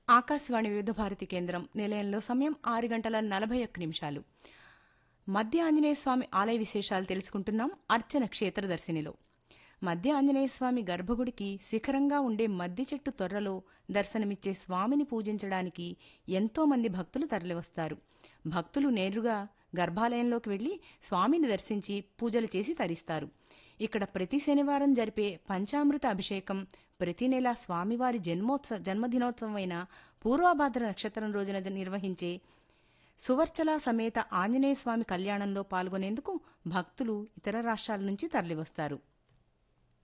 ఆకాశవాణి వివిధ భారతి కేంద్రం నిలయంలో సమయం ఆరు గంటల నలభై ఒక్క నిమిషాలు మధ్య ఆంజనేయ స్వామి ఆలయ విశేషాలు తెలుసుకుంటున్నాం అర్చన క్షేత్రదర్శినిలో మధ్య ఆంజనేయ స్వామి గర్భగుడికి శిఖరంగా ఉండే మద్ది చెట్టు తొర్రలో దర్శనమిచ్చే స్వామిని పూజించడానికి ఎంతో మంది భక్తులు తరలివస్తారు భక్తులు నేరుగా గర్భాలయంలోకి వెళ్లి స్వామిని దర్శించి పూజలు చేసి తరిస్తారు ఇక్కడ ప్రతి శనివారం జరిపే పంచామృత అభిషేకం ప్రతి నెల స్వామివారి జన్మోత్సవ జన్మదినోత్సవం అయిన పూర్వాభాద్ర నక్షత్రం రోజున నిర్వహించే సువర్చల సమేత ఆంజనేయ స్వామి కళ్యాణంలో పాల్గొనేందుకు భక్తులు ఇతర రాష్ట్రాల నుంచి తరలివస్తారు